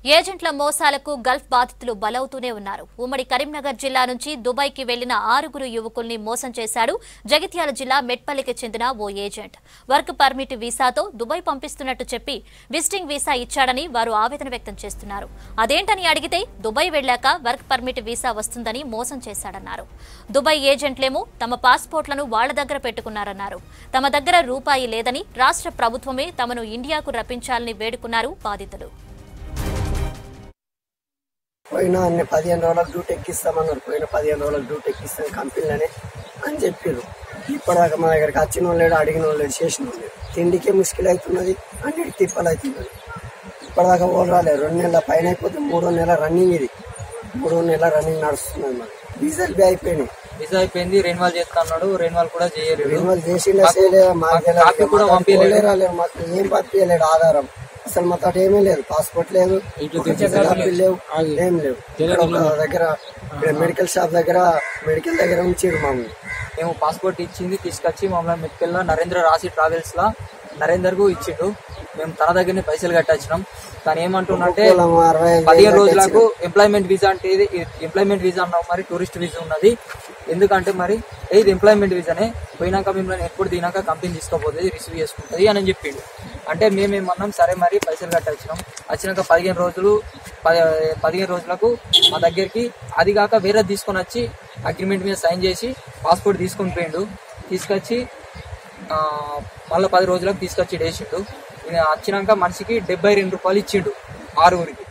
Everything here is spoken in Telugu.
ఏజెంట్ల మోసాలకు గల్ఫ్ బాధితులు బలవుతూనే ఉన్నారు ఉమ్మడి కరీంనగర్ జిల్లా నుంచి దుబాయ్కి వెళ్లిన ఆరుగురు యువకుల్ని మోసం చేశాడు జగిత్యాల జిల్లా మెట్పల్లికి చెందిన ఓ ఏజెంట్ వర్క్ పర్మిట్ వీసాతో దుబాయ్ పంపిస్తున్నట్టు చెప్పి విజిటింగ్ వీసా ఇచ్చాడని వారు ఆవేదన వ్యక్తం చేస్తున్నారు అదేంటని అడిగితే దుబాయ్ వెళ్లాక వర్క్ పర్మిట్ వీసా వస్తుందని మోసం చేశాడన్నారు దుబాయ్ ఏజెంట్లేమో తమ పాస్పోర్ట్లను వాళ్ల దగ్గర పెట్టుకున్నారన్నారు తమ దగ్గర రూపాయి లేదని రాష్ట్ర ప్రభుత్వమే తమను ఇండియాకు రప్పించాలని వేడుకున్నారు బాధితులు పోయిన అన్ని పదిహేను రోజులకు డ్యూటీ ఎక్కిస్తామన్నారు పోయిన పదిహేను రోజులకు డ్యూటీ ఎక్కిస్తాం కంపెనీలోనే అని చెప్పారు ఇప్పటిదాకా మా దగ్గరికి వచ్చిన వాళ్ళు లేడు అడిగిన వాళ్ళు లేడు చేసిన వాళ్ళు లేడు తిండికే ముష్కిల్ అవుతున్నది అన్నిటి తిప్పలు అవుతున్నది ఇప్పటిదాకా ఓలు రాలేదు రెండు నెలల పైన అయిపోతే మూడో నెల రన్నింగ్ ఇది మూడో నెల రన్నింగ్ నడుస్తున్నది మరి డీజిల్ బి అయిపోయినాయి విజా అయిపోయింది రెన్యువల్ చేస్తా అన్నాడు రెన్యువల్ కూడా చేయలేదు రెన్యువల్ చేసిండా చేయలేదా మాకు మాకు కాపీ కూడా పంపించలేదు. తెలియదు రాలేదు మాకు ఏం పంపించలేడు ఆధారం అసలు మా తోట ఏమీ లేదు పాస్పోర్ట్ లేదు కాపీలు లేవు ఏం లేవు ఇక్కడ ఒక దగ్గర ఇక్కడ మెడికల్ షాప్ దగ్గర మెడికల్ దగ్గర ఉంచారు మామూలు మేము పాస్పోర్ట్ ఇచ్చింది తీసుకొచ్చి మమ్మల్ని మెట్కెళ్ళ నరేంద్ర రాసి ట్రావెల్స్ లా నరేందర్ కు ఇచ్చిండు మేము తన దగ్గరనే పైసలు కట్టొచ్చినాం తను ఏమంటున్నంటే పొలం అరవై ఐదు పదిహేను వేలు రోజులకు ఎంప్లాయ్మెంట్ వీసా అంటే ఇది ఎంప్లాయ్మెంట్ వీసా అన్నావు మరి టూరిస్ట్ వీసా ఉన్నది ఎందుకంటే మరి ఏ ఇది ఎంప్లాయ్మెంట్ వీసానే పోయినాక మిమ్మల్ని ఎప్పుడు తినాక కంపెనీ తీసుకోపోతుంది రిసీవ్ చేసుకుంటుంది అని చెప్పిండు అంటే మేమేమన్నాం సరే మరి పైసలు కట్టొచ్చినాం వచ్చినాక పదిహేను రోజులు పది- పదిహేను రోజులకు మా దగ్గరికి అది కాక వేరే తీసుకొని వచ్చి అగ్రిమెంట్ మీద సైన్ చేసి పాస్పోర్ట్ తీసుకొని పోయిండు తీసుకొచ్చి ఆ, మళ్ళీ పది రోజులకు తీసుకొచ్చి వేసిండు ఈయన వచ్చినాక మనిషికి డెబ్బై రెండు రూపాయలు ఇచ్చిండు ఆరుగురికి